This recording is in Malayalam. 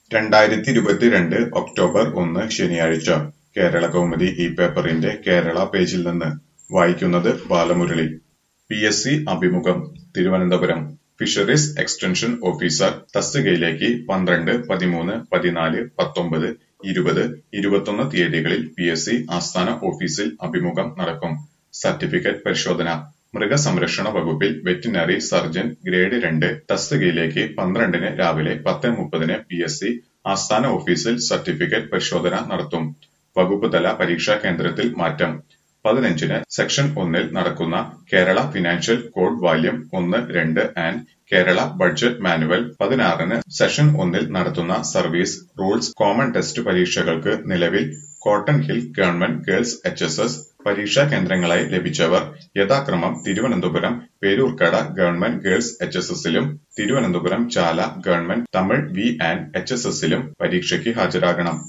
രണ്ടായിരത്തി ഇരുപത്തിരണ്ട് ഒക്ടോബർ ഒന്ന് ശനിയാഴ്ച കേരള കൗമുദി ഈ പേപ്പറിന്റെ കേരള പേജിൽ നിന്ന് വായിക്കുന്നത് ബാലമുരളി പി എസ് സി അഭിമുഖം തിരുവനന്തപുരം ഫിഷറീസ് എക്സ്റ്റൻഷൻ ഓഫീസർ തസ്തികയിലേക്ക് പന്ത്രണ്ട് പതിമൂന്ന് പതിനാല് പത്തൊമ്പത് ഇരുപത് ഇരുപത്തൊന്ന് തീയതികളിൽ പി എസ് സി ആസ്ഥാന ഓഫീസിൽ അഭിമുഖം നടക്കും സർട്ടിഫിക്കറ്റ് പരിശോധന മൃഗസംരക്ഷണ വകുപ്പിൽ വെറ്റിനറി സർജൻ ഗ്രേഡ് രണ്ട് തസ്തികയിലേക്ക് പന്ത്രണ്ടിന് രാവിലെ പത്ത് മുപ്പതിന് പി എസ് സി ആസ്ഥാന ഓഫീസിൽ സർട്ടിഫിക്കറ്റ് പരിശോധന നടത്തും വകുപ്പ് തല പരീക്ഷാ കേന്ദ്രത്തിൽ മാറ്റം പതിനഞ്ചിന് സെക്ഷൻ ഒന്നിൽ നടക്കുന്ന കേരള ഫിനാൻഷ്യൽ കോഡ് വാല്യം ഒന്ന് രണ്ട് ആൻഡ് കേരള ബഡ്ജറ്റ് മാനുവൽ പതിനാറിന് സെഷൻ ഒന്നിൽ നടത്തുന്ന സർവീസ് റൂൾസ് കോമൺ ടെസ്റ്റ് പരീക്ഷകൾക്ക് നിലവിൽ cotton hill government girls H S S പരീക്ഷാ കേന്ദ്രങ്ങളായി ലഭിച്ചവർ യഥാക്രമം Thiruvananthapuram Peroorkada government girls H S എസിലും Thiruvananthapuram Chala government Tamil V and H S എസിലും പരീക്ഷയ്ക്ക് ഹാജരാകണം